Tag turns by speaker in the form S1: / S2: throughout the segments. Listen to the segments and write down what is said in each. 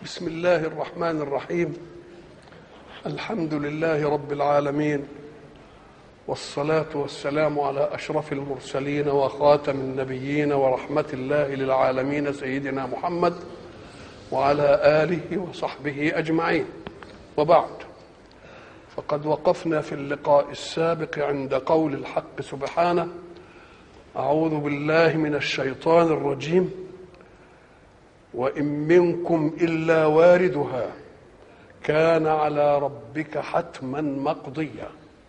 S1: بسم الله الرحمن الرحيم الحمد لله رب العالمين والصلاة والسلام على أشرف المرسلين وخاتم النبيين ورحمة الله للعالمين سيدنا محمد وعلى آله وصحبه أجمعين وبعد فقد وقفنا في اللقاء السابق عند قول الحق سبحانه أعوذ بالله من الشيطان الرجيم وإن منكم إلا واردها كان على ربك حتما مقضيا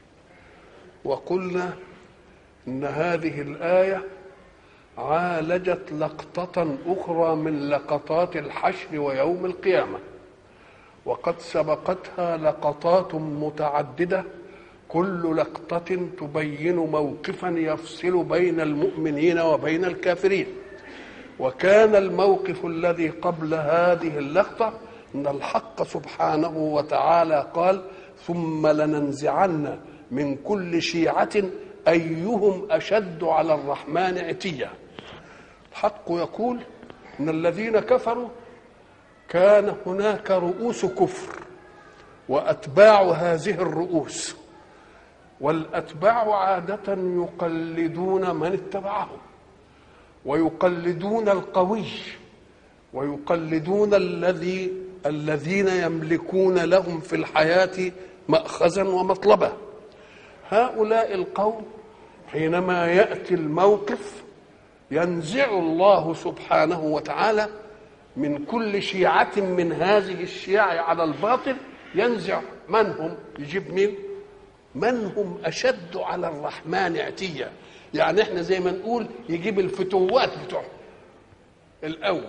S1: وقلنا إن هذه الآية عالجت لقطة أخرى من لقطات الحشر ويوم القيامة وقد سبقتها لقطات متعددة كل لقطة تبين موقفا يفصل بين المؤمنين وبين الكافرين وكان الموقف الذي قبل هذه اللقطة أن الحق سبحانه وتعالى قال ثم لننزعن من كل شيعة أيهم أشد على الرحمن عتيا الحق يقول أن الذين كفروا كان هناك رؤوس كفر وأتباع هذه الرؤوس والأتباع عادة يقلدون من اتبعهم ويقلدون القوي ويقلدون الذي الذين يملكون لهم في الحياة مأخذا ومطلبا هؤلاء القوم حينما يأتي الموقف ينزع الله سبحانه وتعالى من كل شيعة من هذه الشيع على الباطل ينزع من هم يجيب مين من هم أشد على الرحمن عتيا يعني احنا زي ما نقول يجيب الفتوات بتوعه الأول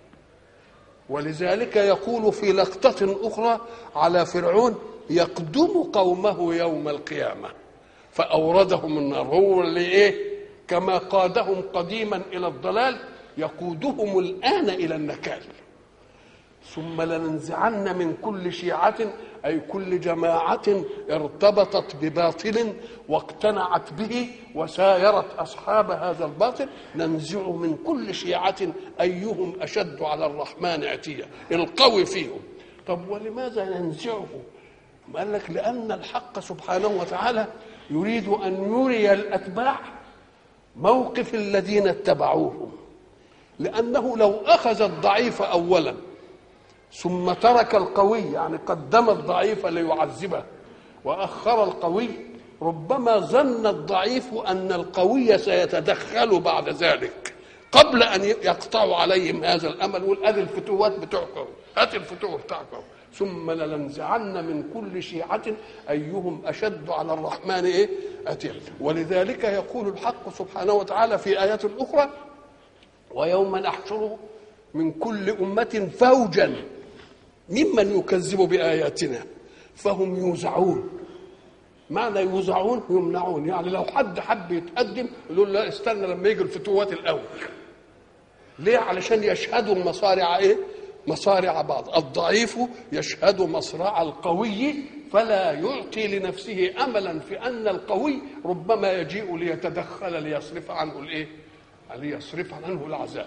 S1: ولذلك يقول في لقطة أخرى على فرعون يقدم قومه يوم القيامة فأوردهم النار هو اللي إيه كما قادهم قديما إلى الضلال يقودهم الآن إلى النكال ثم لننزعن من كل شيعة أي كل جماعة ارتبطت بباطل واقتنعت به وسايرت أصحاب هذا الباطل ننزع من كل شيعة أيهم أشد على الرحمن عتيا القوي فيهم طب ولماذا ننزعه قال لك لأن الحق سبحانه وتعالى يريد أن يري الأتباع موقف الذين اتبعوهم لأنه لو أخذ الضعيف أولا ثم ترك القوي يعني قدم الضعيف ليعذبه واخر القوي ربما ظن الضعيف ان القوي سيتدخل بعد ذلك قبل ان يقطعوا عليهم هذا الامل يقول ادي الفتوات بتوعكم هات الفتوه بتاعكم ثم لننزعن من كل شيعة أيهم أشد على الرحمن إيه؟ أتيا ولذلك يقول الحق سبحانه وتعالى في آيات أخرى ويوم نحشر من كل أمة فوجا ممن يكذب بآياتنا فهم يوزعون معنى يوزعون يمنعون يعني لو حد حب يتقدم يقول لا استنى لما يجي الفتوات الأول ليه علشان يشهدوا مصارع ايه مصارع بعض الضعيف يشهد مصرع القوي فلا يعطي لنفسه املا في ان القوي ربما يجيء ليتدخل ليصرف عنه الايه ليصرف عنه العذاب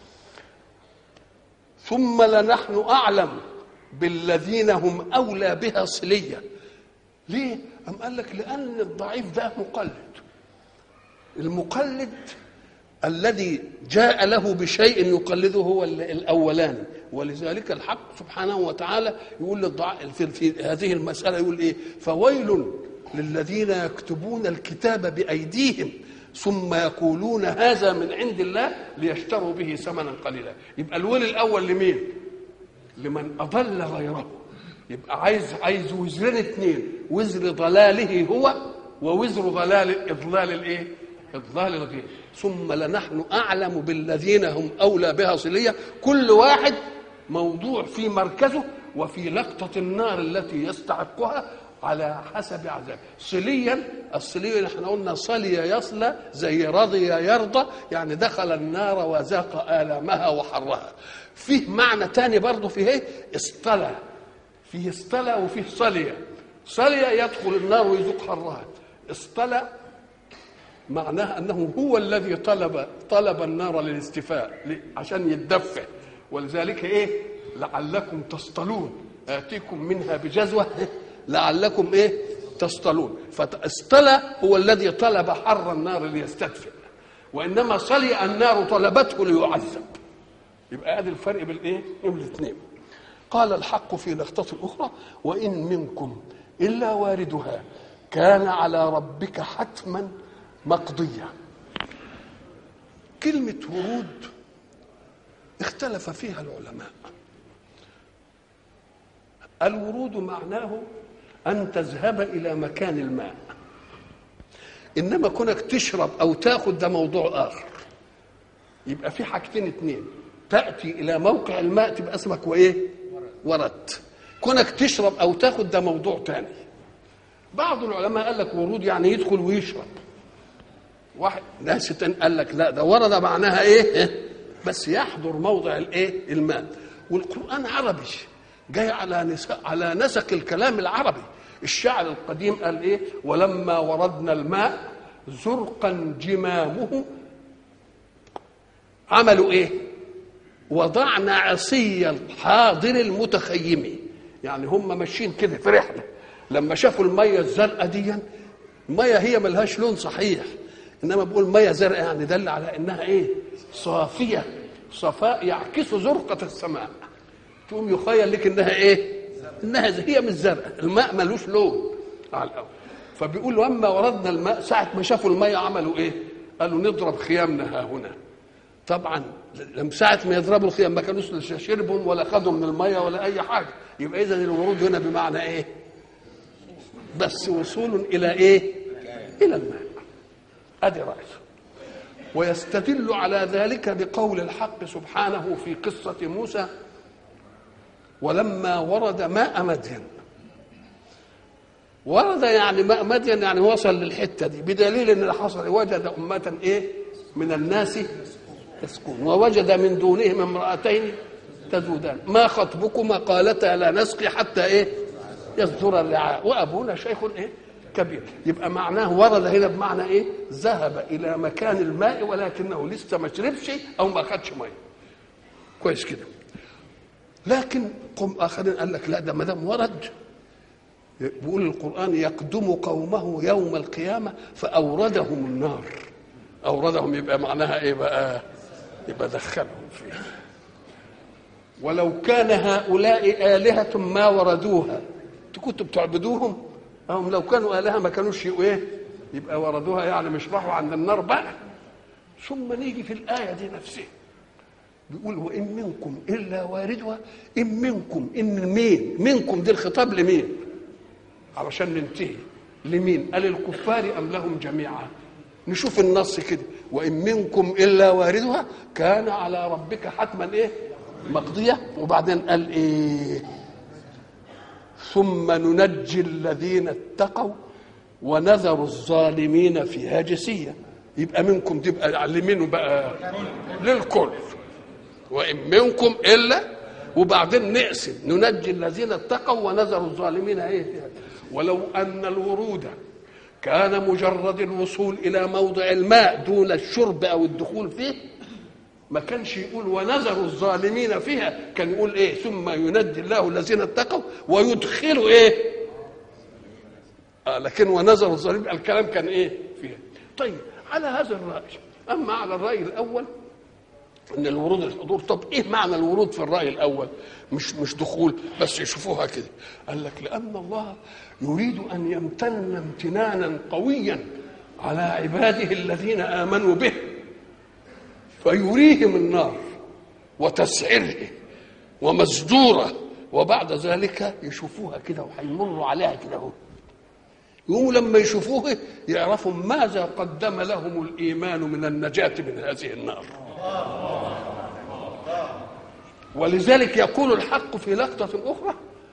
S1: ثم لنحن اعلم بالذين هم اولى بها صليا ليه ام قال لك لان الضعيف ده مقلد المقلد الذي جاء له بشيء يقلده هو الاولاني ولذلك الحق سبحانه وتعالى يقول للضعيف في, في هذه المساله يقول ايه فويل للذين يكتبون الكتاب بايديهم ثم يقولون هذا من عند الله ليشتروا به ثمنا قليلا يبقى الويل الاول لمين لمن اضل غيره يبقى عايز عايز وزرين اثنين وزر ضلاله هو ووزر ضلال اضلال الايه اضلال الغير ثم لنحن اعلم بالذين هم اولى بها صليه كل واحد موضوع في مركزه وفي لقطه النار التي يستحقها على حسب عذاب صليا الصلي احنا قلنا صلي يصلى زي رضي يرضى يعني دخل النار وذاق آلامها وحرها فيه معنى تاني برضه فيه ايه اصطلى فيه اصطلى وفيه صلي صلي يدخل النار ويذوق حرها اصطلى معناها انه هو الذي طلب طلب النار للاستفاء عشان يتدفى ولذلك ايه لعلكم تصطلون اتيكم منها بجزوه لعلكم ايه تصطلون فاصطلى هو الذي طلب حر النار ليستدفئ وانما صلي النار طلبته ليعذب يبقى ادي الفرق بين ايه بين الاثنين قال الحق في لقطة أخرى وإن منكم إلا واردها كان على ربك حتما مقضيا كلمة ورود اختلف فيها العلماء الورود معناه أن تذهب إلى مكان الماء إنما كونك تشرب أو تاخذ ده موضوع آخر يبقى في حاجتين اتنين تأتي إلى موقع الماء تبقى اسمك وإيه وردت كونك تشرب أو تاخذ ده موضوع تاني بعض العلماء قال لك ورود يعني يدخل ويشرب واحد ناس تاني قال لك لا ده ورد معناها ايه بس يحضر موضع الايه الماء والقران عربي جاي على نسق على نسق الكلام العربي الشاعر القديم قال ايه ولما وردنا الماء زرقا جمامه عملوا ايه وضعنا عصي الحاضر المتخيم يعني هم ماشيين كده في رحله لما شافوا الميه الزرقاء دي الميه هي ملهاش لون صحيح انما بقول ميه زرقاء يعني دل على انها ايه صافيه صفاء يعكس زرقه السماء تقوم يخيل لك انها ايه انها هي مش زرقاء الماء ملوش لون على الاول فبيقول لما وردنا الماء ساعه ما شافوا الميه عملوا ايه قالوا نضرب خيامنا ها هنا طبعا لما ساعة ما يضربوا الخيام ما كانوش لا شربهم ولا خدوا من المية ولا أي حاجة يبقى إذا الورود هنا بمعنى إيه؟ بس وصول إلى إيه؟ إلى الماء أدي رأسه ويستدل على ذلك بقول الحق سبحانه في قصة موسى ولما ورد ماء مدين ورد يعني ماء مدين يعني وصل للحتة دي بدليل ان اللي حصل وجد أمة ايه من الناس يسكون ووجد من دونهم امرأتين تذودان ما خطبكما قالتا لا نسقي حتى ايه يصدر الرعاء وابونا شيخ ايه كبير يبقى معناه ورد هنا بمعنى ايه ذهب الى مكان الماء ولكنه لسه ما شربش او ما خدش ميه كويس كده لكن قم اخرين قال لك لا ده ما دام ورد بيقول القران يقدم قومه يوم القيامه فاوردهم النار اوردهم يبقى معناها ايه بقى يبقى دخلهم فيها ولو كان هؤلاء آلهة ما وردوها انتوا كنتوا بتعبدوهم هم لو كانوا آلهة ما كانوش ايه يبقى وردوها يعني مش راحوا عند النار بقى ثم نيجي في الآية دي نفسها بيقول وإن منكم إلا واردها إن منكم إن مين منكم دي الخطاب لمين علشان ننتهي لمين قال الكفار أم لهم جميعا نشوف النص كده وإن منكم إلا واردها كان على ربك حتما إيه مقضية وبعدين قال إيه ثم ننجي الذين اتقوا ونذر الظالمين فيها جسية يبقى منكم تبقى لمين بقى للكل وإن منكم إلا وبعدين نقسم ننجي الذين اتقوا ونذر الظالمين ايه فيها ولو ان الورود كان مجرد الوصول الى موضع الماء دون الشرب او الدخول فيه ما كانش يقول ونذر الظالمين فيها كان يقول ايه ثم ينجي الله الذين اتقوا ويدخلوا ايه آه لكن ونذر الظالمين الكلام كان ايه فيها طيب على هذا الراي اما على الراي الاول ان الورود الحضور طب ايه معنى الورود في الراي الاول مش مش دخول بس يشوفوها كده قال لك لان الله يريد ان يمتن امتنانا قويا على عباده الذين امنوا به فيريهم النار وتسعره ومزدوره وبعد ذلك يشوفوها كده وهيمروا عليها كده اهو يقوموا لما يشوفوه يعرفوا ماذا قدم لهم الايمان من النجاه من هذه النار ولذلك يقول الحق في لقطة أخرى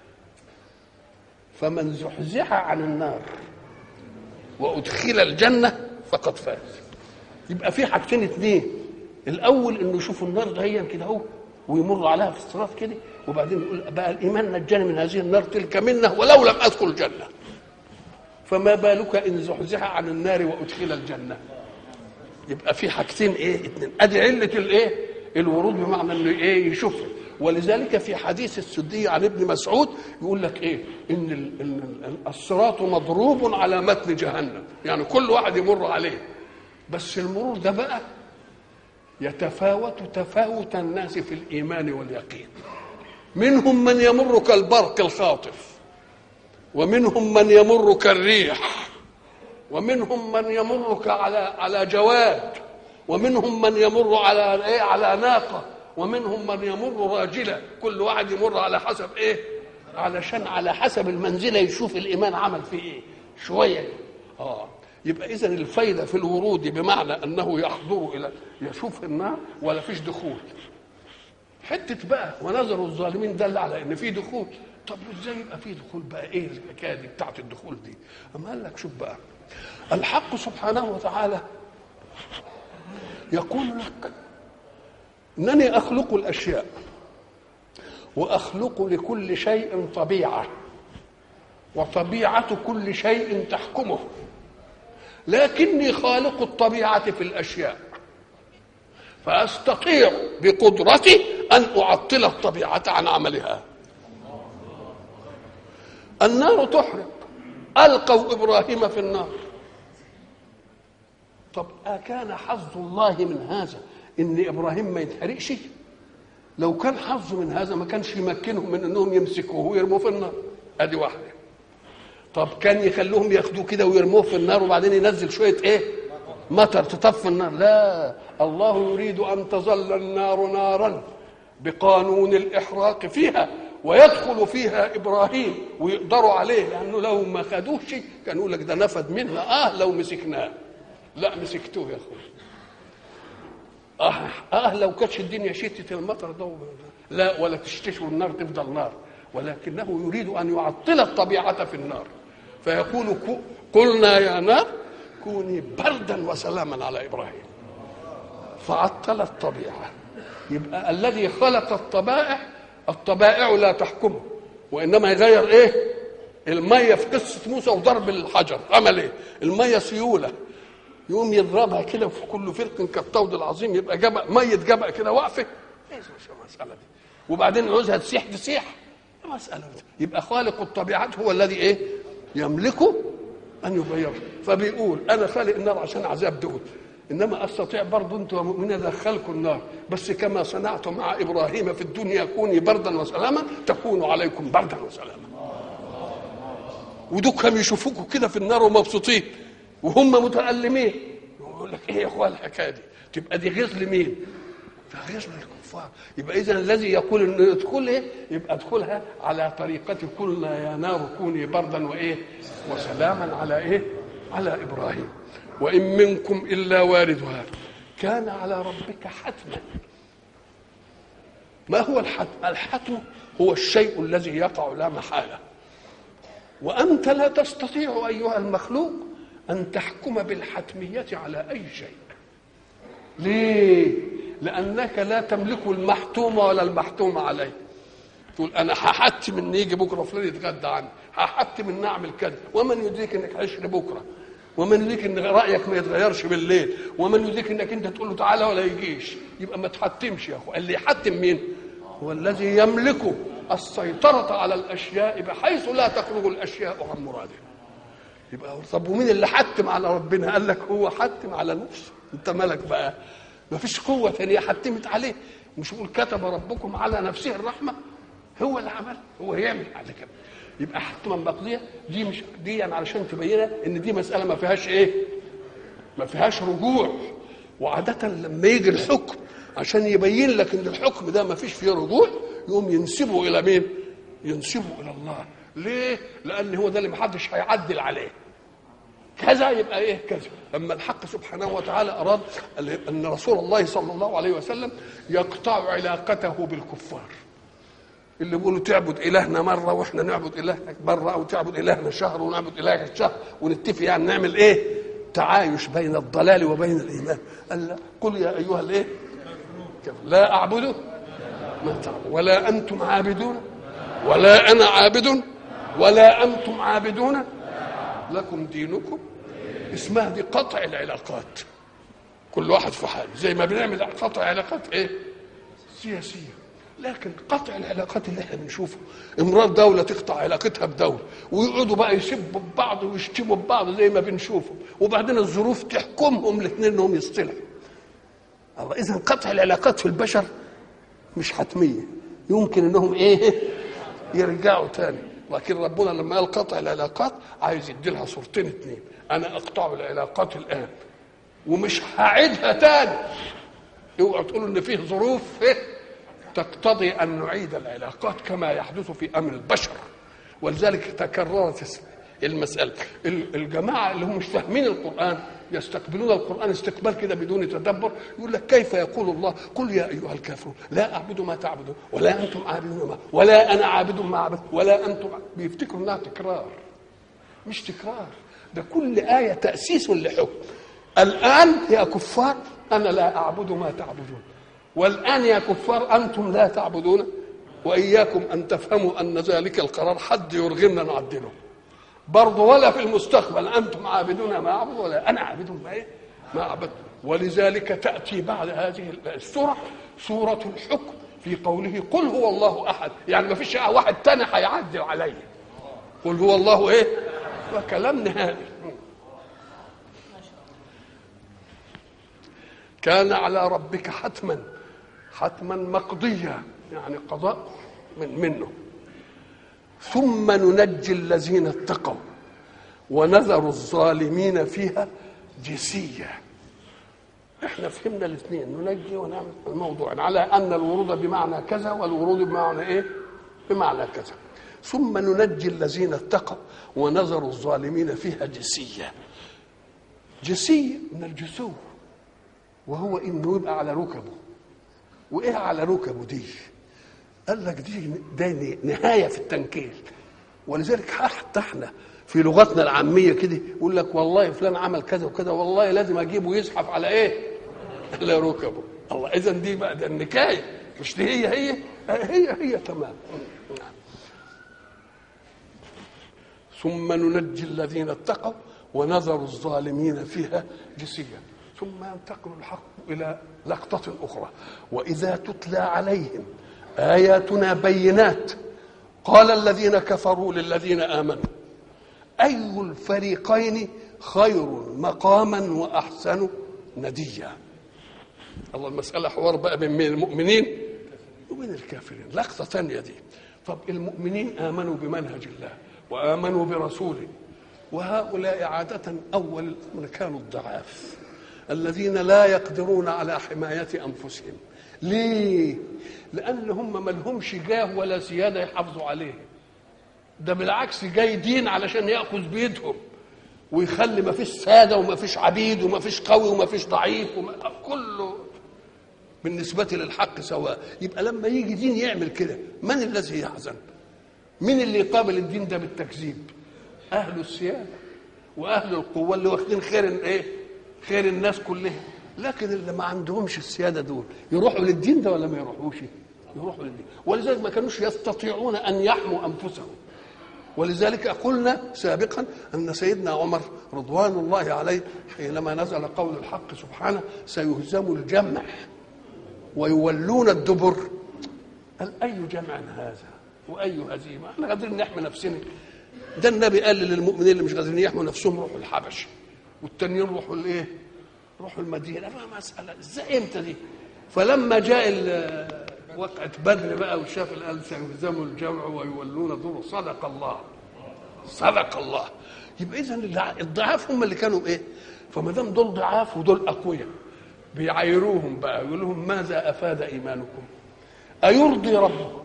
S1: فمن زحزح عن النار وأدخل الجنة فقد فاز يبقى في حاجتين اتنين الأول إنه يشوفوا النار دهيا كده أهو ويمر عليها في الصراط كده وبعدين يقول بقى الإيمان نجاني من هذه النار تلك منه ولو لم أدخل الجنة فما بالك إن زحزح عن النار وأدخل الجنة يبقى في حاجتين ايه اتنين ادي عله الايه الورود بمعنى انه ايه يشوفها ولذلك في حديث السدي عن ابن مسعود يقول لك ايه ان ال- ال- ال- الصراط مضروب على متن جهنم يعني كل واحد يمر عليه بس المرور ده بقى يتفاوت تفاوت الناس في الايمان واليقين منهم من يمر كالبرق الخاطف ومنهم من يمر كالريح ومنهم من يمر على على جواد ومنهم من يمر على ايه على ناقه ومنهم من يمر راجله كل واحد يمر على حسب ايه علشان على حسب المنزله يشوف الايمان عمل فيه ايه شويه اه يبقى اذا الفايده في الورود بمعنى انه يحضر الى يشوف النار ولا فيش دخول حته بقى ونظر الظالمين دل على ان في دخول طب ازاي يبقى في دخول بقى ايه الحكايه دي بتاعت الدخول دي اما قال لك شوف بقى الحق سبحانه وتعالى يقول لك انني اخلق الاشياء واخلق لكل شيء طبيعه وطبيعه كل شيء تحكمه لكني خالق الطبيعه في الاشياء فاستطيع بقدرتي ان اعطل الطبيعه عن عملها النار تحرق القوا ابراهيم في النار طب أكان حظ الله من هذا ان ابراهيم ما يتحرقش لو كان حظه من هذا ما كانش يمكنهم من انهم يمسكوه ويرموه في النار ادي واحده طب كان يخلوهم ياخدوه كده ويرموه في النار وبعدين ينزل شويه ايه مطر تطفي النار لا الله يريد ان تظل النار نارا بقانون الاحراق فيها ويدخل فيها ابراهيم ويقدروا عليه لانه لو ما خدوش كان يقول لك ده نفد منا اه لو مسكناه لا مسكتوه يا اخوي اه اه لو كانتش الدنيا شتت المطر ده لا ولا تشتشوا النار تفضل نار ولكنه يريد ان يعطل الطبيعه في النار فيقول كو- قلنا يا نار كوني بردا وسلاما على ابراهيم فعطل الطبيعه يبقى الذي خلق الطبائع الطبائع لا تحكمه وانما يغير ايه الميه في قصه موسى وضرب الحجر عمل ايه الميه سيوله يقوم يضربها كده في كل فرق كالطود العظيم يبقى جبل ميه جبل كده واقفه ايه المساله دي وبعدين عاوزها تسيح تسيح مسألة دي. يبقى خالق الطبيعات هو الذي ايه يملكه ان يغيره فبيقول انا خالق النار عشان عذاب دول انما استطيع برضه انتم يا مؤمنين ادخلكم النار بس كما صنعت مع ابراهيم في الدنيا كوني بردا وسلاما تكون عليكم بردا وسلاما ودول كانوا يشوفوكوا كده في النار ومبسوطين وهم متألمين يقول لك ايه يا اخوان الحكايه دي تبقى دي غيظ لمين؟ ده غيظ للكفار يبقى اذا الذي يقول انه يدخل ايه؟ يبقى ادخلها على طريقة قلنا يا نار كوني بردا وايه؟ وسلاما على ايه؟ على ابراهيم وان منكم الا واردها كان على ربك حتما ما هو الحتم؟ الحتم هو الشيء الذي يقع لا محاله وانت لا تستطيع ايها المخلوق ان تحكم بالحتميه على اي شيء ليه لانك لا تملك المحتوم ولا المحتوم عليه تقول انا هحتم ان يجي بكره فلان يتغدى عني هحتم ان اعمل كذا ومن يدريك انك هتشري بكره ومن يدريك ان رايك ما يتغيرش بالليل ومن يدريك انك انت تقول له تعالى ولا يجيش يبقى ما تحتمش يا اخو اللي يحتم مين هو الذي يملك السيطرة على الأشياء بحيث لا تخرج الأشياء عن مراده يبقى طب ومين اللي حتم على ربنا قال لك هو حتم على نفسه انت مالك بقى ما فيش قوة ثانية حتمت عليه مش يقول كتب ربكم على نفسه الرحمة هو اللي عمل هو يعمل على كده يبقى حتما مقضية دي مش دي يعني علشان تبينها ان دي مسألة ما فيهاش ايه ما فيهاش رجوع وعادة لما يجي الحكم عشان يبين لك ان الحكم ده ما فيش فيه رجوع يقوم ينسبه الى مين ينسبه الى الله ليه لان هو ده اللي محدش هيعدل عليه كذا يبقى ايه كذا اما الحق سبحانه وتعالى اراد ان رسول الله صلى الله عليه وسلم يقطع علاقته بالكفار اللي بيقولوا تعبد الهنا مره واحنا نعبد الهك مره او تعبد الهنا شهر ونعبد الهك شهر ونتفق يعني نعمل ايه تعايش بين الضلال وبين الايمان قال لا قل يا ايها الايه لا اعبد ما تعبد ولا انتم عابدون ولا انا عابد ولا انتم عابدون لكم دينكم اسمها دي قطع العلاقات كل واحد في حاله زي ما بنعمل قطع علاقات ايه سياسيه لكن قطع العلاقات اللي احنا بنشوفه امرار دولة تقطع علاقتها بدولة ويقعدوا بقى يسبوا ببعض ويشتموا ببعض زي ما بنشوفه وبعدين الظروف تحكمهم الاثنين انهم يصطلحوا الله اذا قطع العلاقات في البشر مش حتمية يمكن انهم ايه يرجعوا تاني لكن ربنا لما قال قطع العلاقات عايز يدي لها صورتين اتنين انا اقطع العلاقات الان ومش هعيدها تاني اوعوا تقولوا ان فيه ظروف إيه؟ تقتضي ان نعيد العلاقات كما يحدث في امر البشر ولذلك تكررت المساله الجماعه اللي هم مش فاهمين القران يستقبلون القران استقبال كده بدون تدبر يقول لك كيف يقول الله قل يا ايها الكافرون لا اعبد ما تعبدون ولا انتم عابدون ما ولا انا عابد ما اعبد ولا انتم بيفتكروا انها تكرار مش تكرار ده كل ايه تاسيس لحكم الان يا كفار انا لا اعبد ما تعبدون والان يا كفار انتم لا تعبدون واياكم ان تفهموا ان ذلك القرار حد يرغمنا نعدله برضه ولا في المستقبل انتم عابدون ما اعبد ولا انا عابد ما ايه ما اعبد ولذلك تاتي بعد هذه السوره سوره الحكم في قوله قل هو الله احد يعني ما فيش واحد تاني هيعدل عليه قل هو الله ايه وكلام نهائي كان على ربك حتما حتما مقضيا يعني قضاء من منه ثم ننجي الذين اتقوا ونذر الظالمين فيها جسيا احنا فهمنا الاثنين ننجي ونعمل الموضوع على ان الورود بمعنى كذا والورود بمعنى ايه بمعنى كذا ثم ننجي الذين اتقوا ونذر الظالمين فيها جسيا جسي من الجسو وهو انه يبقى على ركبه وايه على ركبه دي قال لك دي ده نهايه في التنكيل ولذلك حتى احنا في لغتنا العاميه كده يقول لك والله فلان عمل كذا وكذا والله لازم اجيبه يزحف على ايه؟ على ركبه الله اذا دي بقى ده النكايه مش دي هي هي هي هي تمام ثم ننجي الذين اتقوا ونذر الظالمين فيها جسيا ثم ينتقل الحق الى لقطه اخرى واذا تتلى عليهم اياتنا بينات قال الذين كفروا للذين امنوا اي الفريقين خير مقاما واحسن نديا الله المساله حوار بقى بين المؤمنين وبين الكافرين لقطه ثانيه دي طب المؤمنين امنوا بمنهج الله وامنوا برسوله وهؤلاء عاده اول الامر كانوا الضعاف الذين لا يقدرون على حمايه انفسهم ليه لان هم ما لهمش جاه ولا سياده يحافظوا عليه ده بالعكس جاي دين علشان ياخذ بيدهم ويخلي ما فيش ساده وما فيش عبيد وما فيش قوي وما فيش ضعيف وما كله بالنسبة للحق سواء يبقى لما يجي دين يعمل كده من الذي يحزن مين اللي يقابل الدين ده بالتكذيب أهل السيادة وأهل القوة اللي واخدين خير إيه خير الناس كلها لكن اللي ما عندهمش السيادة دول يروحوا للدين ده ولا ما يروحوش يروحوا للدين ولذلك ما كانوش يستطيعون أن يحموا أنفسهم ولذلك قلنا سابقا ان سيدنا عمر رضوان الله عليه حينما نزل قول الحق سبحانه سيهزم الجمع ويولون الدبر قال اي جمع هذا واي هزيمه احنا قادرين نحمي نفسنا ده النبي قال للمؤمنين اللي مش قادرين يحموا نفسهم روحوا الحبش والتانيين روحوا الايه؟ روحوا المدينه ما مساله ازاي امتى دي؟ فلما جاء وقعة بدر بقى وشاف قال سيهزم الجمع ويولون دور صدق الله صدق الله يبقى اذا الضعاف هم اللي كانوا ايه؟ فما دام دول ضعاف ودول اقوياء بيعايروهم بقى يقول لهم ماذا افاد ايمانكم؟ ايرضي ربكم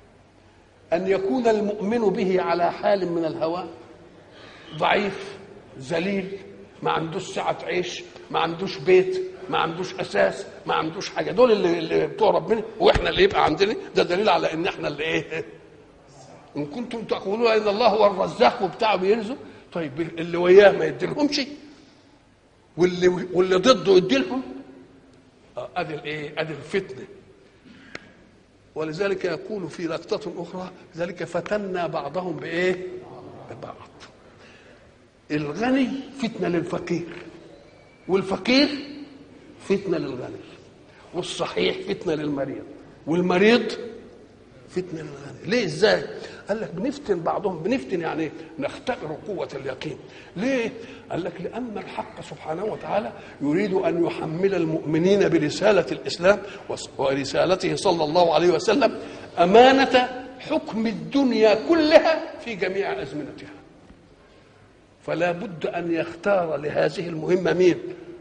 S1: ان يكون المؤمن به على حال من الهوى ضعيف ذليل ما عندوش سعة عيش ما عندوش بيت ما عندوش اساس ما عندوش حاجه دول اللي, اللي بتوع ربنا واحنا اللي يبقى عندنا ده دليل على ان احنا اللي ايه ان كنتم تقولون ان الله هو الرزاق وبتاعه بيرزق طيب اللي وياه ما يديلهمش واللي واللي ضده يديلهم ادي الايه ادي الفتنه ولذلك يقول في لقطة أخرى ذلك فتنا بعضهم بإيه؟ ببعض. الغني فتنة للفقير والفقير فتنة للغني والصحيح فتنة للمريض والمريض فتنه للغني ليه ازاي قال لك بنفتن بعضهم بنفتن يعني ايه نختبر قوه اليقين ليه قال لك لان الحق سبحانه وتعالى يريد ان يحمل المؤمنين برساله الاسلام ورسالته صلى الله عليه وسلم امانه حكم الدنيا كلها في جميع ازمنتها فلا بد ان يختار لهذه المهمه مين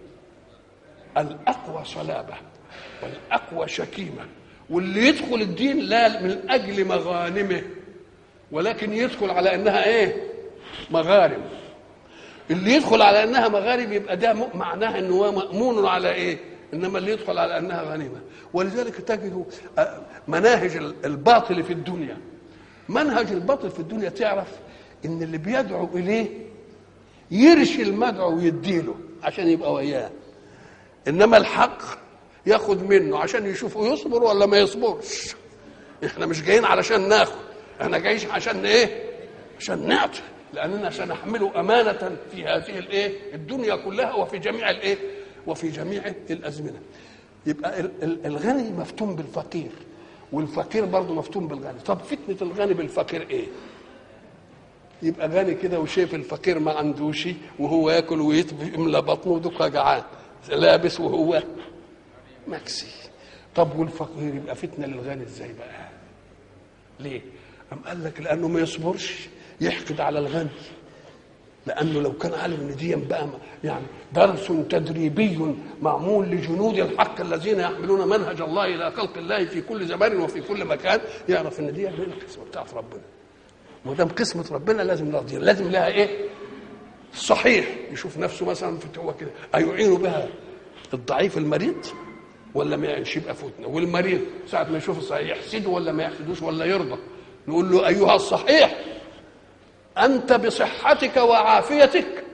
S1: الاقوى صلابه والاقوى شكيمه واللي يدخل الدين لا من اجل مغانمه ولكن يدخل على انها ايه مغارم اللي يدخل على انها مغارم يبقى ده معناها انه هو مامون على ايه انما اللي يدخل على انها غنيمه ولذلك تجد مناهج الباطل في الدنيا منهج الباطل في الدنيا تعرف ان اللي بيدعو اليه يرشي المدعو ويديله عشان يبقى وياه انما الحق ياخد منه عشان يشوفه يصبر ولا ما يصبرش احنا مش جايين علشان ناخد احنا جايين عشان ايه عشان نعطي لاننا سنحمله امانه في هذه الايه الدنيا كلها وفي جميع الايه وفي جميع الازمنه يبقى الغني مفتون بالفقير والفقير برضه مفتون بالغني طب فتنه الغني بالفقير ايه يبقى غني كده وشايف الفقير ما عندوش وهو ياكل ويملى بطنه ودك جعان لابس وهو مكسي طب والفقير يبقى فتنه للغني ازاي بقى ليه أم قال لك لانه ما يصبرش يحقد على الغني لانه لو كان عالم ان دي بقى يعني درس تدريبي معمول لجنود الحق الذين يحملون منهج الله الى خلق الله في كل زمان وفي كل مكان يعرف ان دي القسمه بتاعت ربنا ما دام قسمه ربنا لازم نرضيها لازم لها ايه؟ صحيح يشوف نفسه مثلا في هو كده ايعين بها الضعيف المريض ولا ما يعيش يبقى فتنه والمريض ساعه ما يشوف الصحيح يحسده ولا ما يحسدوش ولا يرضى نقول له ايها الصحيح انت بصحتك وعافيتك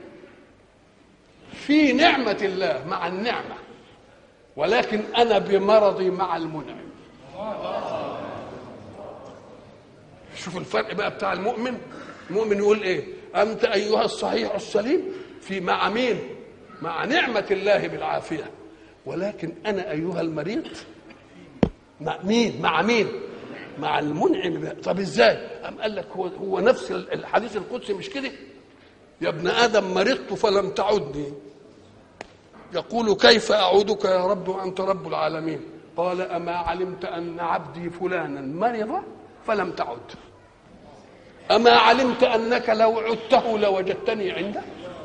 S1: في نعمه الله مع النعمه ولكن انا بمرضي مع المنعم شوف الفرق بقى بتاع المؤمن المؤمن يقول ايه انت ايها الصحيح السليم في مع مين مع نعمه الله بالعافيه ولكن انا ايها المريض مع مين مع مين مع المنعم طب ازاي ام قال لك هو هو نفس الحديث القدسي مش كده يا ابن ادم مرضت فلم تعدني يقول كيف اعودك يا رب وانت رب العالمين قال اما علمت ان عبدي فلانا مرض فلم تعد اما علمت انك لو عدته لوجدتني عنده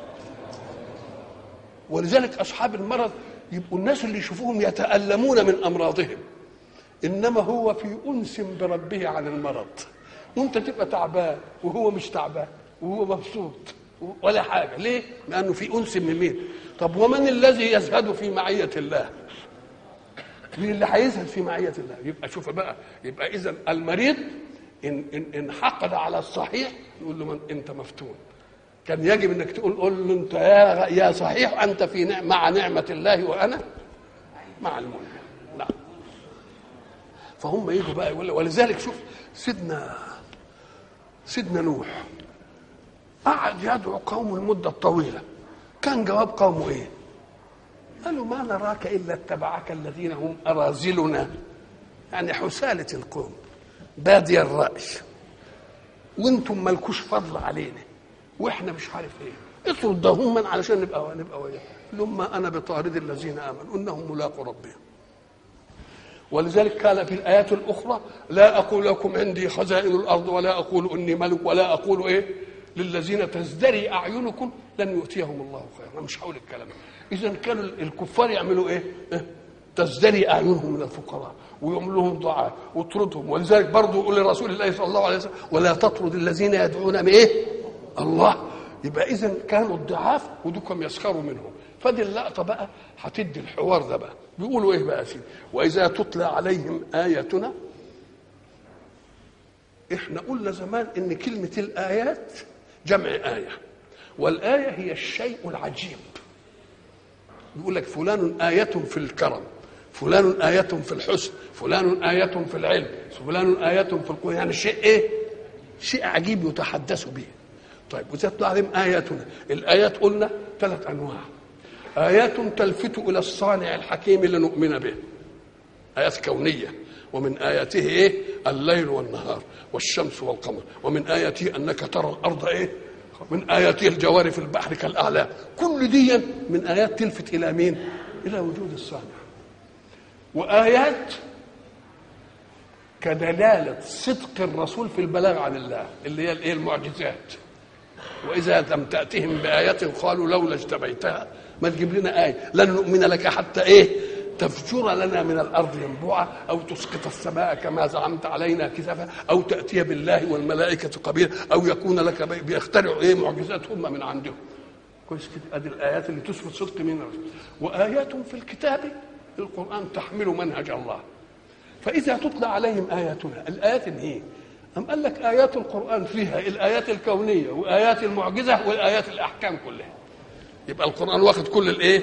S1: ولذلك اصحاب المرض يبقوا الناس اللي يشوفوهم يتالمون من امراضهم انما هو في انس بربه عن المرض وانت تبقى تعبان وهو مش تعبان وهو مبسوط ولا حاجه ليه لانه في انس من مين طب ومن الذي يزهد في معيه الله مين اللي هيزهد في معيه الله يبقى شوف بقى يبقى اذا المريض ان ان ان حقد على الصحيح يقول له من انت مفتون كان يجب انك تقول قول له انت يا يا صحيح انت في نعم مع نعمه الله وانا مع المنعم نعم فهم يجوا بقى يقول ولذلك شوف سيدنا سيدنا نوح قعد يدعو قوم المده الطويله كان جواب قومه ايه؟ قالوا ما نراك الا اتبعك الذين هم اراذلنا يعني حساله القوم بادي الراي وانتم مالكوش فضل علينا واحنا مش عارف ايه اطردهم من علشان نبقى نبقى وياه لهم ما انا بطارد الذين امنوا انهم ملاقوا ربهم ولذلك قال في الايات الاخرى لا اقول لكم عندي خزائن الارض ولا اقول اني ملك ولا اقول ايه للذين تزدري اعينكم لن يؤتيهم الله خيرا انا مش هقول الكلام اذا كانوا الكفار يعملوا ايه, إيه؟ تزدري اعينهم من الفقراء ويعمل لهم دعاء وطردهم ولذلك برضه يقول لرسول الله صلى الله عليه وسلم ولا تطرد الذين يدعون من ايه الله يبقى اذا كانوا الضعاف ودكم يسخروا منهم فدي اللقطه بقى هتدي الحوار ده بقى بيقولوا ايه بقى يا سيدي واذا تتلى عليهم اياتنا احنا قلنا زمان ان كلمه الايات جمع ايه والايه هي الشيء العجيب يقول لك فلان آية في الكرم فلان آية في الحسن فلان آية في العلم فلان آية في القوة يعني شيء ايه شيء عجيب يتحدث به طيب وتتلى عليهم آياتنا الآيات قلنا ثلاث أنواع آيات تلفت إلى الصانع الحكيم لنؤمن به ايات كونيه ومن اياته ايه الليل والنهار والشمس والقمر ومن اياته انك ترى الارض ايه من اياته الجوار في البحر كالاعلام كل دي من ايات تلفت الى مين الى وجود الصانع وايات كدلاله صدق الرسول في البلاغ عن الله اللي هي الايه المعجزات واذا لم تاتهم بايه قالوا لولا اجتبيتها ما تجيب لنا ايه لن نؤمن لك حتى ايه تفجر لنا من الارض ينبوعا او تسقط السماء كما زعمت علينا كسفا او تاتي بالله والملائكه قبيلا او يكون لك بي- بيخترعوا ايه معجزات هم من عندهم كويس كده ادي الايات اللي تثبت صدق من الرسول وايات في الكتاب القران تحمل منهج الله فاذا تتلى عليهم اياتنا الايات ايه أم قال لك آيات القرآن فيها الآيات الكونية وآيات المعجزة والآيات الأحكام كلها يبقى القرآن واخد كل الإيه؟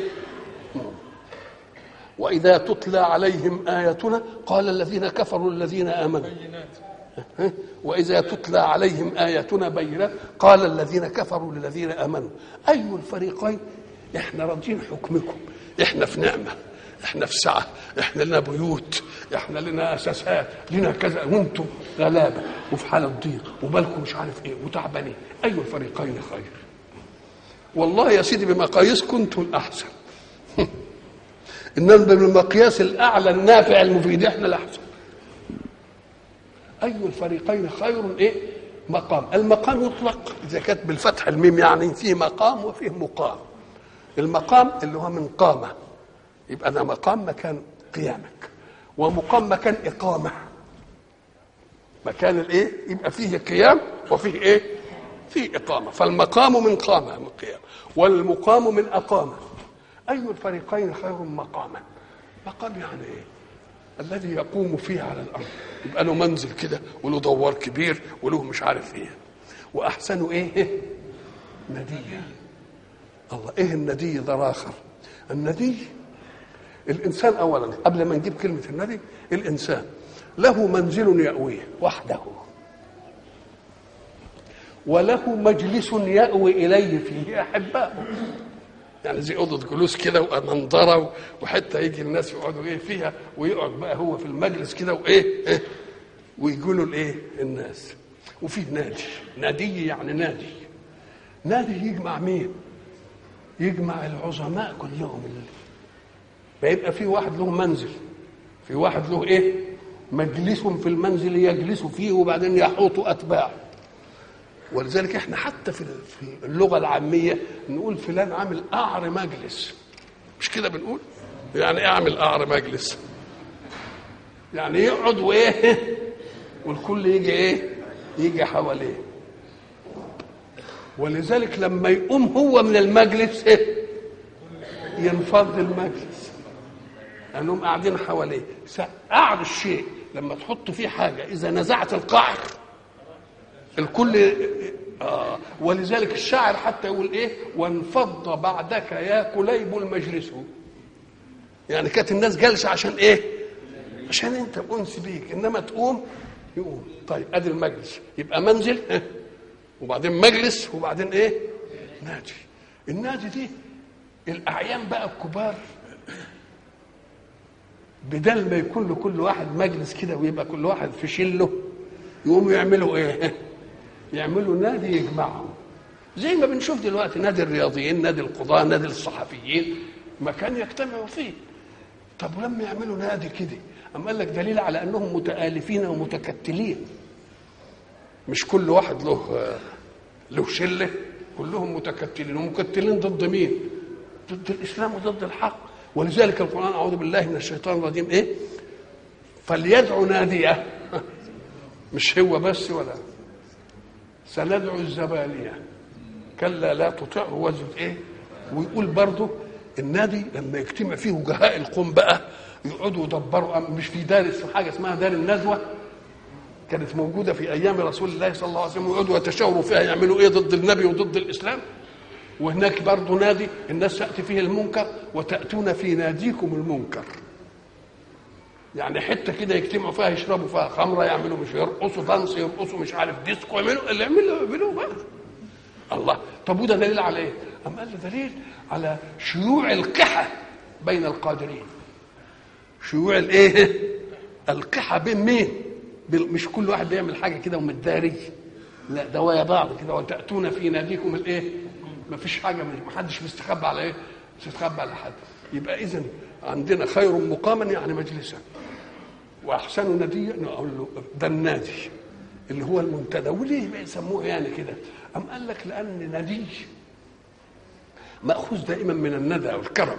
S1: وإذا تتلى عليهم آياتنا قال الذين كفروا الذين آمنوا وإذا تتلى عليهم آياتنا بينات قال الذين كفروا للذين آمنوا أي الفريقين إحنا راضين حكمكم إحنا في نعمة إحنا في سعة إحنا لنا بيوت إحنا لنا أساسات لنا كذا وأنتم غلابة وفي حالة ضيق وبالكم مش عارف إيه وتعبانين أي الفريقين خير والله يا سيدي بمقاييس كنتم الأحسن إنما بالمقياس الأعلى النافع المفيد إحنا الأحسن أي الفريقين خير إيه؟ مقام المقام يطلق إذا كانت بالفتح الميم يعني فيه مقام وفيه مقام المقام اللي هو من قامة يبقى ده مقام مكان قيامك ومقام مكان إقامة مكان الإيه؟ يبقى فيه قيام وفيه إيه؟ فيه إقامة فالمقام من قامة من قيام والمقام من أقامة أي الفريقين خير مقاما مقام يعني إيه؟ الذي يقوم فيه على الارض يبقى له منزل كده وله دوار كبير وله مش عارف ايه واحسنه ايه نديا الله ايه الندي ده اخر الندي الانسان اولا قبل ما نجيب كلمه الندي الانسان له منزل ياويه وحده وله مجلس ياوي اليه فيه احباؤه يعني زي اوضه جلوس كده ومنظره وحته يجي الناس يقعدوا ايه فيها ويقعد بقى هو في المجلس كده وايه إيه ويقولوا الايه الناس وفيه نادي نادي يعني نادي نادي يجمع مين يجمع العظماء كلهم اللي فيبقى في واحد له منزل في واحد له ايه مجلس في المنزل يجلس فيه وبعدين يحوط اتباعه ولذلك احنا حتى في في اللغه العاميه نقول فلان عامل قعر مجلس مش كده بنقول يعني ايه اعمل قعر مجلس يعني يقعد وايه والكل يجي ايه يجي حواليه ولذلك لما يقوم هو من المجلس ايه ينفض المجلس لانهم قاعدين حواليه قعر الشيء لما تحط فيه حاجه اذا نزعت القعر الكل آه ولذلك الشاعر حتى يقول ايه وانفض بعدك يا كليب المجلس يعني كانت الناس جالسه عشان ايه عشان انت انس بيك انما تقوم يقوم طيب ادي المجلس يبقى منزل اه وبعدين مجلس وبعدين ايه نادي النادي دي الاعيان بقى الكبار بدل ما يكون لكل واحد مجلس كده ويبقى كل واحد في شله يقوموا يعملوا ايه يعملوا نادي يجمعهم زي ما بنشوف دلوقتي نادي الرياضيين نادي القضاة نادي الصحفيين مكان يجتمعوا فيه طب ولما يعملوا نادي كده أم قال لك دليل على أنهم متآلفين ومتكتلين مش كل واحد له له شلة كلهم متكتلين ومكتلين ضد مين ضد الإسلام وضد الحق ولذلك القرآن أعوذ بالله من الشيطان الرجيم إيه فليدعو ناديه مش هو بس ولا سندعو الزبانية كلا لا تطعه وزد ايه ويقول برضه النادي لما يجتمع فيه وجهاء القوم بقى يقعدوا يدبروا مش في دار اسمها حاجه اسمها دار الندوه كانت موجوده في ايام رسول الله صلى الله عليه وسلم ويقعدوا يتشاوروا فيها يعملوا ايه ضد النبي وضد الاسلام وهناك برضه نادي الناس تاتي فيه المنكر وتاتون في ناديكم المنكر يعني حته كده يجتمعوا فيها يشربوا فيها خمره يعملوا مش يرقصوا فانس يرقصوا مش عارف ديسكو يعملوا اللي يعملوا يعملوه بقى الله طب وده دليل على ايه؟ أم قال دليل على شيوع القحة بين القادرين شيوع الايه القحة بين مين بال- مش كل واحد بيعمل حاجة كده ومتداري لا ده ويا بعض كده وتأتون في ناديكم الايه ما فيش حاجة ما حدش مستخبى على ايه مستخبى على حد يبقى اذا عندنا خير مقاما يعني مجلسا واحسن نديا نقول له ده النادي اللي هو المنتدى وليه بيسموه يعني كده أم قال لك لأن ندي مأخوذ دائما من الندى والكرم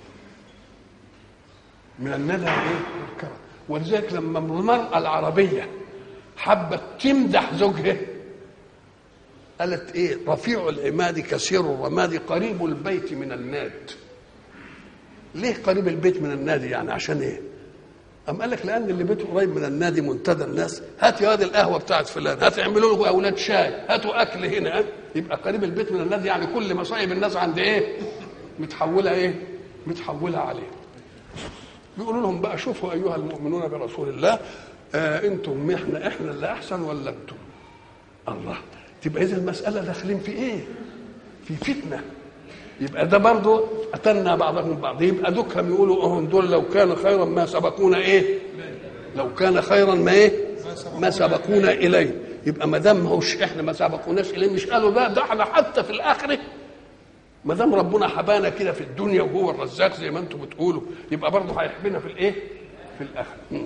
S1: من الندى وايه والكرم ولذلك لما المرأة العربية حبت تمدح زوجها قالت ايه رفيع العماد كثير الرماد قريب البيت من الناد ليه قريب البيت من النادي يعني عشان ايه أم قال لك لأن اللي بيته قريب من النادي منتدى الناس هات يا هذه القهوة بتاعت فلان هات اعملوا له أولاد شاي هاتوا أكل هنا هات. يبقى قريب البيت من النادي يعني كل مصايب الناس عند إيه؟ متحولة إيه؟ متحولة عليه بيقولوا لهم بقى شوفوا أيها المؤمنون برسول الله آه أنتم إحنا إحنا اللي أحسن ولا أنتم؟ الله تبقى إذا المسألة داخلين في إيه؟ في فتنة يبقى ده برضه أتنا بعضهم بعض يبقى دوكهم يقولوا أهم دول لو كان خيرا ما سبقونا إيه؟ لو كان خيرا ما إيه؟ ما سبقونا إليه يبقى ما دام هوش إحنا ما سبقوناش إليه مش قالوا ده ده إحنا حتى في الآخرة ما دام ربنا حبانا كده في الدنيا وهو الرزاق زي ما أنتم بتقولوا يبقى برضه هيحبنا في الإيه؟ في الآخرة مم.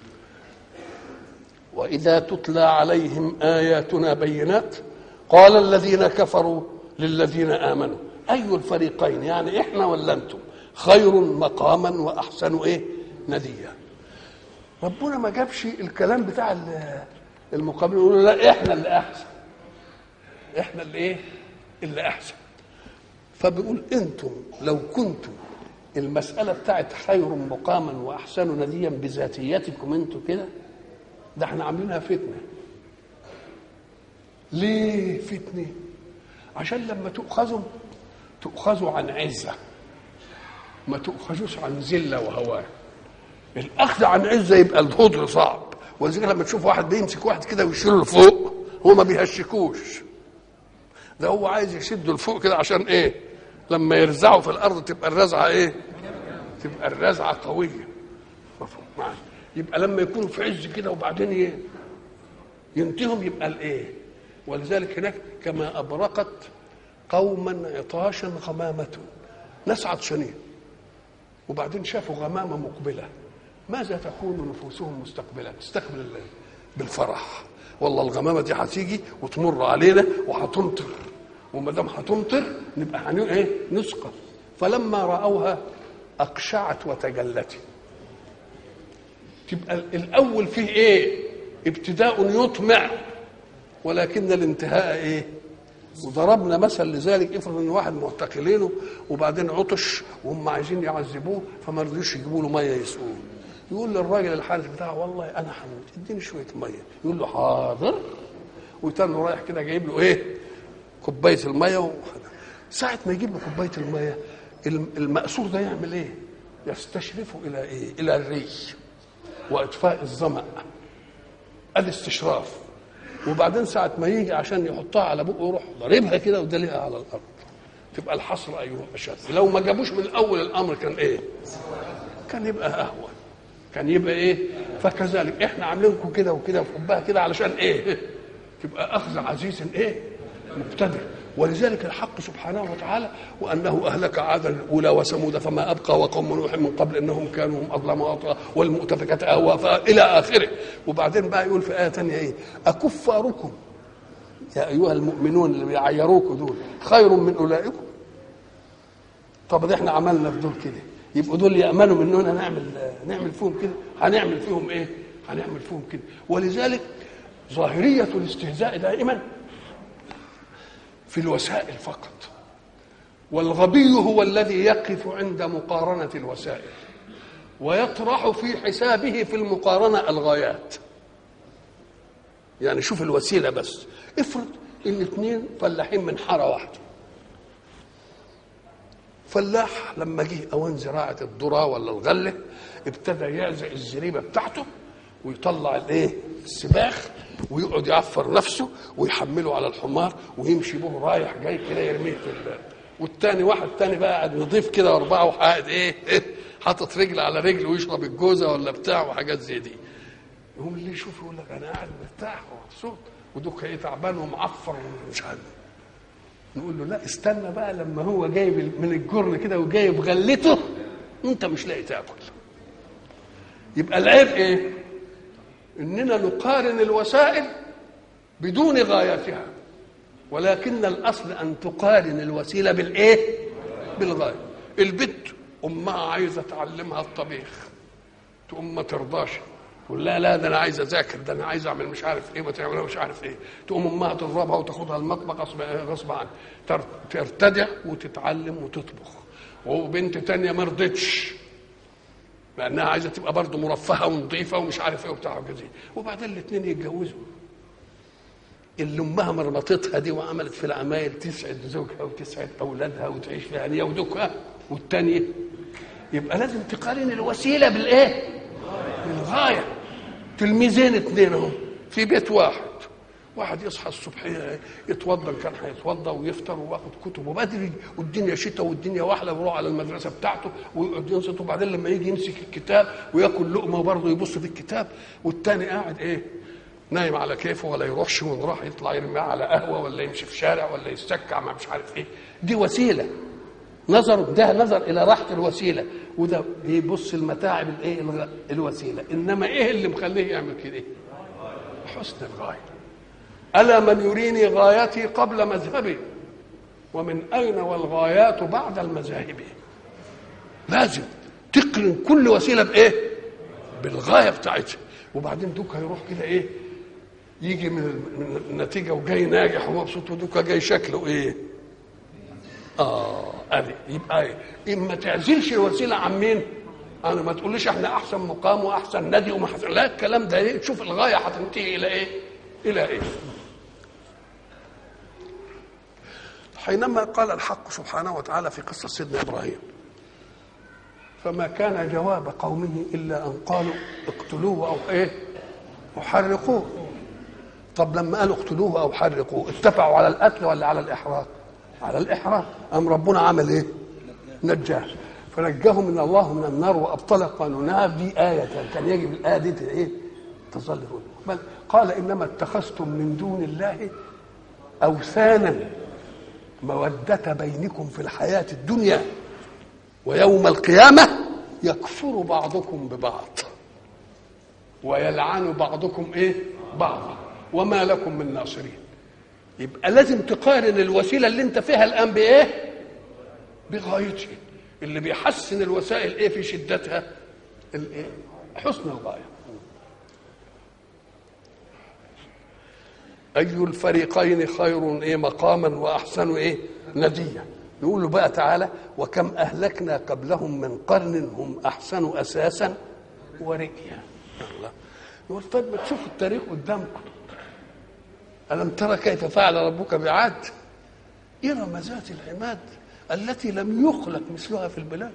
S1: وإذا تتلى عليهم آياتنا بينات قال الذين كفروا للذين آمنوا أي الفريقين يعني إحنا ولا أنتم خير مقاما وأحسن إيه نديا ربنا ما جابش الكلام بتاع ال- المقابل يقولوا لا إحنا اللي أحسن إحنا اللي إيه اللي أحسن فبيقول أنتم لو كنتم المسألة بتاعت خير مقاما وأحسن نديا بذاتيتكم أنتم كده ده احنا عاملينها فتنه ليه فتنه عشان لما تؤخذوا تؤخذوا عن عزه ما تؤخذوش عن ذله وهوان الاخذ عن عزه يبقى الهدر صعب ولذلك لما تشوف واحد بيمسك واحد كده ويشيله لفوق هو ما بيهشكوش ده هو عايز يشده لفوق كده عشان ايه لما يرزعه في الارض تبقى الرزعه ايه تبقى الرزعه قويه مفهوم معايا يبقى لما يكونوا في عز كده وبعدين ي- ينتههم يبقى الايه ولذلك هناك كما ابرقت قوما عطاشا غمامة ناس عطشانين وبعدين شافوا غمامة مقبلة ماذا تكون نفوسهم مستقبلة تستقبل ال- بالفرح والله الغمامة دي هتيجي وتمر علينا وهتمطر وما دام هتمطر نبقى هن ايه نسقى فلما رأوها أقشعت وتجلت تبقى الاول فيه ايه ابتداء يطمع ولكن الانتهاء ايه وضربنا مثل لذلك افرض ان واحد معتقلينه وبعدين عطش وهم عايزين يعذبوه فما رضيوش يجيبوا له ميه يسقوه يقول للراجل الحارس بتاعه والله انا هموت اديني شويه ميه يقول له حاضر ويتنه رايح كده جايب له ايه كوبايه الميه و... ساعه ما يجيب له كوبايه الميه الم- المأسور ده يعمل ايه يستشرفه الى ايه الى الري واطفاء الظمأ الاستشراف وبعدين ساعة ما يجي عشان يحطها على بقه يروح ضاربها كده ودلقها على الأرض تبقى الحصر أيهم أشد لو ما جابوش من أول الأمر كان إيه؟ كان يبقى أهون كان يبقى إيه؟ فكذلك إحنا عاملينكم كده وكده وحبها كده علشان إيه؟ تبقى أخذ عزيز إيه؟ مقتدر ولذلك الحق سبحانه وتعالى وانه اهلك عادا الاولى وثمود فما ابقى وقوم نوح من قبل انهم كانوا هم اظلم واطغى والمؤتفكات اهوى الى اخره وبعدين بقى يقول في ايه ثانيه ايه اكفاركم يا ايها المؤمنون اللي بيعيروكوا دول خير من اولئكم طب ده احنا عملنا في دول كده يبقوا دول يامنوا مننا نعمل نعمل فيهم كده هنعمل فيهم ايه هنعمل فيهم كده ولذلك ظاهريه الاستهزاء دائما في الوسائل فقط والغبي هو الذي يقف عند مقارنة الوسائل ويطرح في حسابه في المقارنة الغايات يعني شوف الوسيلة بس افرض ان اتنين فلاحين من حارة واحدة فلاح لما جه اوان زراعة الذرة ولا الغلة ابتدى يعزق الزريبة بتاعته ويطلع الايه السباخ ويقعد يعفر نفسه ويحمله على الحمار ويمشي به رايح جاي كده يرميه في ال- والتاني واحد تاني بقى قاعد نضيف كده واربعه وقاعد ايه, إيه حاطط رجل على رجل ويشرب الجوزه ولا بتاع وحاجات زي دي يقوم اللي يشوف يقول لك انا قاعد مرتاح ومبسوط ودوك ايه تعبان ومعفر ومش عارف نقول له لا استنى بقى لما هو جايب من الجرن كده وجايب غلته انت مش لاقي تاكل يبقى العيب ايه اننا نقارن الوسائل بدون غايتها ولكن الاصل ان تقارن الوسيله بالايه بالغايه البت امها عايزه تعلمها الطبيخ تقوم ما ترضاش تقول لا لا ده انا عايز اذاكر ده انا عايز اعمل مش عارف ايه وتعمل مش عارف ايه تقوم امها تضربها وتاخدها المطبخ غصب غصب عنها تر- ترتدع وتتعلم وتطبخ وبنت تانية ما رضتش لانها عايزه تبقى برضه مرفهه ونظيفه ومش عارف ايه وبتاع وكذا وبعدين الاثنين يتجوزوا اللي امها مرمطتها دي وعملت في العمايل تسعد زوجها وتسعد اولادها وتعيش في هنيه ودكها والتانيه يبقى لازم تقارن الوسيله بالايه؟ بالغايه تلميذين اثنين اهم في بيت واحد واحد يصحى الصبح يتوضا إن كان هيتوضا ويفطر وياخد كتبه بدري والدنيا شتاء والدنيا واحله ويروح على المدرسه بتاعته ويقعد ينصت وبعدين لما يجي يمسك الكتاب وياكل لقمه وبرضه يبص في الكتاب والتاني قاعد ايه نايم على كيفه ولا يروحش وان راح يطلع يرميها على قهوه ولا يمشي في شارع ولا يستكع مع مش عارف ايه دي وسيله نظر ده نظر الى راحه الوسيله وده يبص المتاعب الايه الغ- الوسيله انما ايه اللي مخليه يعمل كده حسن الغايه الا من يريني غايتي قبل مذهبي ومن اين والغايات بعد المذاهب لازم تقرن كل وسيله بايه بالغايه بتاعتها وبعدين دوك هيروح كده ايه يجي من من النتيجه وجاي ناجح ومبسوط ودوك جاي شكله ايه اه ادي يبقى ايه اما تعزلش الوسيله عن مين انا ما تقوليش احنا احسن مقام واحسن نادي وما حسن لا الكلام ده ايه تشوف الغايه هتنتهي الى ايه الى ايه حينما قال الحق سبحانه وتعالى في قصه سيدنا ابراهيم فما كان جواب قومه الا ان قالوا اقتلوه او ايه وحرقوه طب لما قالوا اقتلوه او حرقوه اتفقوا على القتل ولا على الاحراق على الاحراق ام ربنا عمل ايه نجاه فنجاه من الله من النار وابطل قانونها دي آية كان يجب الآية دي ايه تظل هنا بل قال إنما اتخذتم من دون الله أوثانا مودة بينكم في الحياة الدنيا ويوم القيامة يكفر بعضكم ببعض ويلعن بعضكم ايه بعضا وما لكم من ناصرين يبقى لازم تقارن الوسيله اللي انت فيها الان بايه بغايته اللي بيحسن الوسائل ايه في شدتها الايه حسن الغايه اي الفريقين خير ايه مقاما واحسن ايه نديا يقول له بقى تعالى وكم اهلكنا قبلهم من قرن هم احسن اساسا ورئيا الله يقول طيب ما تشوفوا التاريخ قدامكم ألم ترى كيف فعل ربك بعاد إرم ذات العماد التي لم يخلق مثلها في البلاد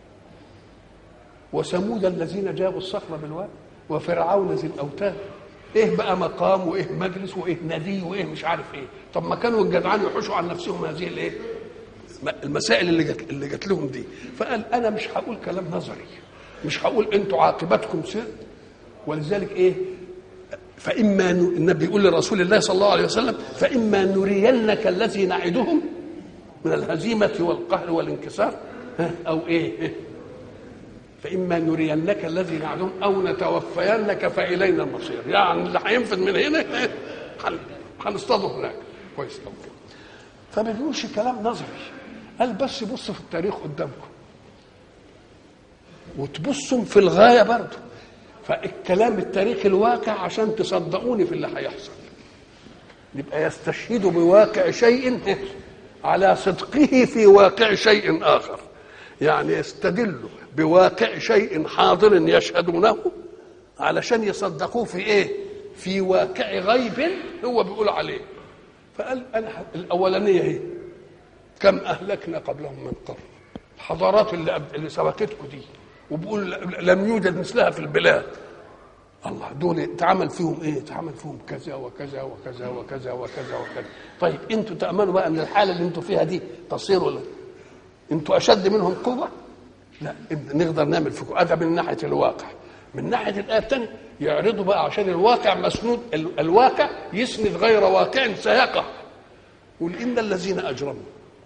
S1: وثمود الذين جابوا الصخر بالواد وفرعون ذي الأوتاد ايه بقى مقام وايه مجلس وايه ندي وايه مش عارف ايه طب ما كانوا الجدعان يحوشوا عن نفسهم هذه الايه المسائل اللي جت اللي جت لهم دي فقال انا مش هقول كلام نظري مش هقول انتوا عاقبتكم سر ولذلك ايه فإما ن... النبي يقول لرسول الله صلى الله عليه وسلم فإما نرينك الذي نعدهم من الهزيمة والقهر والانكسار ها أو إيه فإما نرينك الذي نعدهم أو نتوفينك فإلينا المصير يعني اللي هينفذ من هنا هنصطاده هناك كويس أوي فما بيقولش كلام نظري قال بس بص في التاريخ قدامكم وتبصوا في الغاية برضه فالكلام التاريخي الواقع عشان تصدقوني في اللي هيحصل يبقى يستشهد بواقع شيء على صدقه في واقع شيء اخر يعني يستدل بواقع شيء حاضر يشهدونه علشان يصدقوه في ايه في واقع غيب هو بيقول عليه فقال انا الاولانيه هي كم اهلكنا قبلهم من قرن الحضارات اللي اللي سبقتكم دي وبقول لم يوجد مثلها في البلاد الله دول اتعمل فيهم ايه اتعمل فيهم كذا وكذا وكذا وكذا وكذا وكذا طيب انتوا تاملوا بقى ان الحاله اللي انتوا فيها دي تصير ولا انتوا اشد منهم قوه لا نقدر نعمل في هذا من ناحيه الواقع من ناحيه الايه الثانيه يعرضوا بقى عشان الواقع مسنود ال- الواقع يسند غير واقع سيقع قل ان الذين اجرموا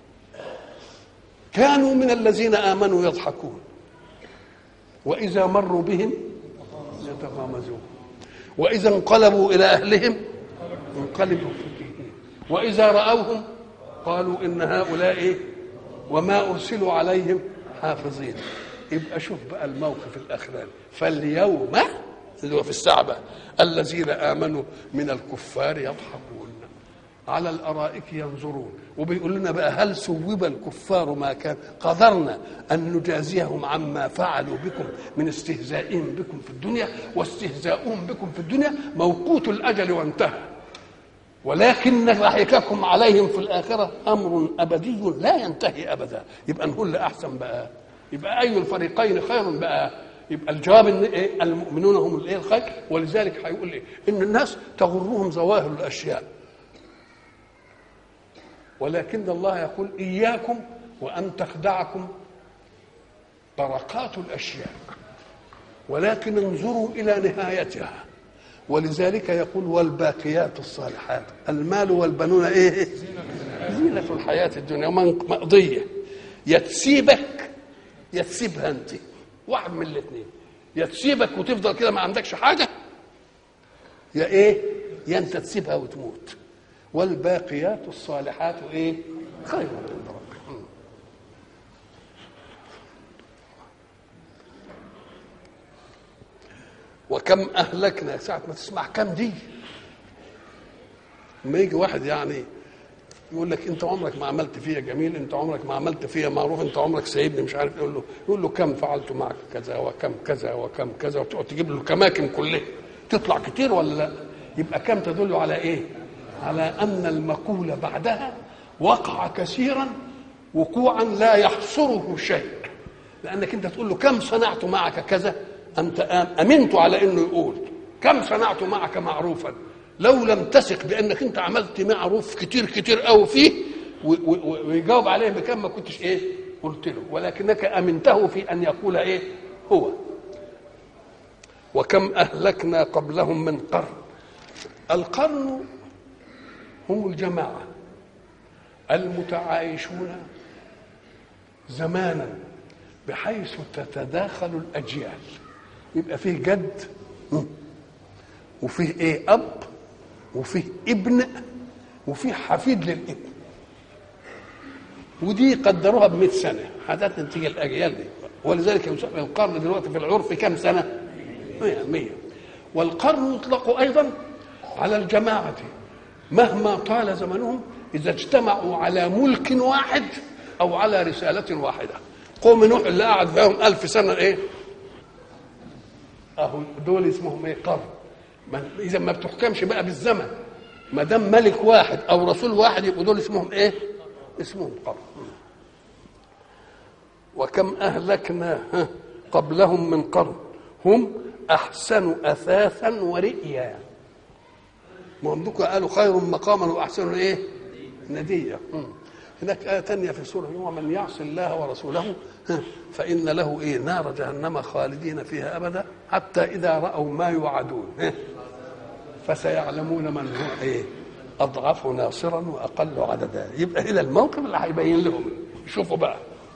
S1: كانوا من الذين امنوا يضحكون واذا مروا بهم يتغامزون واذا انقلبوا الى اهلهم انقلبوا فكهين واذا راوهم قالوا ان هؤلاء إيه؟ وما ارسلوا عليهم حافظين يبقى شوف بقى الموقف الاخراني فاليوم اللي هو في الساعه بقى الذين امنوا من الكفار يضحكون على الارائك ينظرون وبيقول لنا بقى هل ثوب الكفار ما كان قدرنا ان نجازيهم عما فعلوا بكم من استهزائهم بكم في الدنيا واستهزاؤهم بكم في الدنيا موقوت الاجل وانتهى ولكن ضحككم عليهم في الآخرة أمر أبدي لا ينتهي أبدا يبقى نقول أحسن بقى يبقى أي الفريقين خير بقى يبقى الجواب ان ايه المؤمنون هم الايه الخير ولذلك هيقول ايه ان الناس تغرهم ظواهر الاشياء ولكن الله يقول اياكم وان تخدعكم بركات الاشياء ولكن انظروا الى نهايتها ولذلك يقول والباقيات الصالحات المال والبنون ايه زينة الحياة الدنيا مقضية يا تسيبك يا تسيبها انت واحد من الاثنين يا تسيبك وتفضل كده ما عندكش حاجة يا ايه يا انت تسيبها وتموت والباقيات الصالحات ايه خير عند ربك وكم اهلكنا ساعه ما تسمع كم دي لما يجي واحد يعني يقول لك انت عمرك ما عملت فيا جميل انت عمرك ما عملت فيا معروف انت عمرك سايبني مش عارف يقول له يقول له كم فعلت معك كذا وكم كذا وكم كذا وتقعد تجيب له الكماكن كلها تطلع كتير ولا لا يبقى كم تدل على ايه على ان المقول بعدها وقع كثيرا وقوعا لا يحصره شيء لانك انت تقول له كم صنعت معك كذا انت امنت على انه يقول كم صنعت معك معروفا لو لم تثق بانك انت عملت معروف كتير كتير قوي فيه ويجاوب عليه بكم ما كنتش ايه قلت له ولكنك امنته في ان يقول ايه هو وكم اهلكنا قبلهم من قرن القرن هم الجماعه المتعايشون زمانا بحيث تتداخل الاجيال يبقى فيه جد وفيه ايه اب وفيه ابن وفيه حفيد للابن ودي قدروها ب سنه حدث تيجي الاجيال دي ولذلك يسمى القرن دلوقتي في العرف كم سنه 100 100 والقرن يطلق ايضا على الجماعه مهما طال زمنهم اذا اجتمعوا على ملك واحد او على رساله واحده قوم نوح اللي قعد فيهم ألف سنه ايه اهو دول اسمهم ايه قرن اذا ما بتحكمش بقى بالزمن ما دام ملك واحد او رسول واحد يبقوا دول اسمهم ايه اسمهم قرن وكم اهلكنا قبلهم من قرن هم احسن اثاثا ورئيا ما هم قالوا خير مقاما واحسن ايه نديا هناك آية تانية في سورة ومن يعص الله ورسوله فإن له إيه نار جهنم خالدين فيها أبدا حتى إذا رأوا ما يوعدون فسيعلمون من هو إيه أضعف ناصرا وأقل عددا يبقى إلى الموقف اللي هيبين لهم شوفوا بقى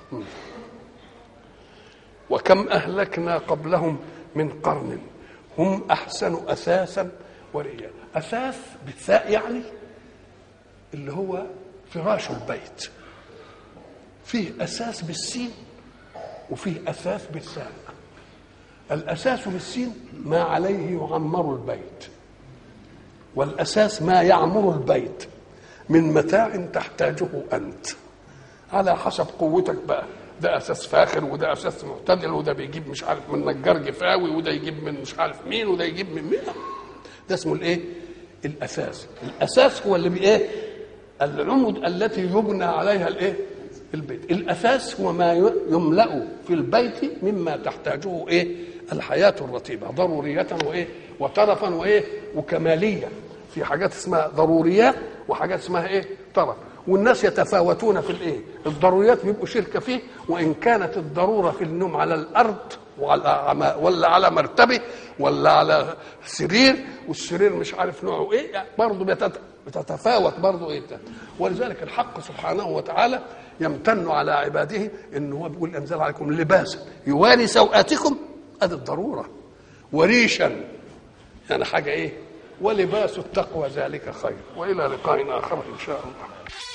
S1: وكم أهلكنا قبلهم من قرن هم أحسن أساسا ورئيا أساس بالثاء يعني اللي هو فراش البيت فيه اساس بالسين وفيه اساس بالساء الاساس بالسين ما عليه يعمر البيت والاساس ما يعمر البيت من متاع تحتاجه انت على حسب قوتك بقى ده اساس فاخر وده اساس معتدل وده بيجيب مش عارف من نجار جفاوي وده يجيب من مش عارف مين وده يجيب من مين ده اسمه الايه الاساس الاساس هو اللي بايه العمد التي يبنى عليها الايه البيت الاساس هو ما يملا في البيت مما تحتاجه ايه الحياه الرتيبه ضروريه وايه وترفا وايه وكماليه في حاجات اسمها ضروريات وحاجات اسمها ايه طرف والناس يتفاوتون في الايه الضروريات بيبقوا شركه فيه وان كانت الضروره في النوم على الارض وعلى ولا على مرتبه ولا على سرير والسرير مش عارف نوعه ايه برضه بتت- بتتفاوت برضه ايه ولذلك الحق سبحانه وتعالى يمتن على عباده ان هو بيقول انزل عليكم لباسا يواري سوءاتكم ادي الضروره وريشا يعني حاجه ايه ولباس التقوى ذلك خير والى لقاء اخر ان شاء الله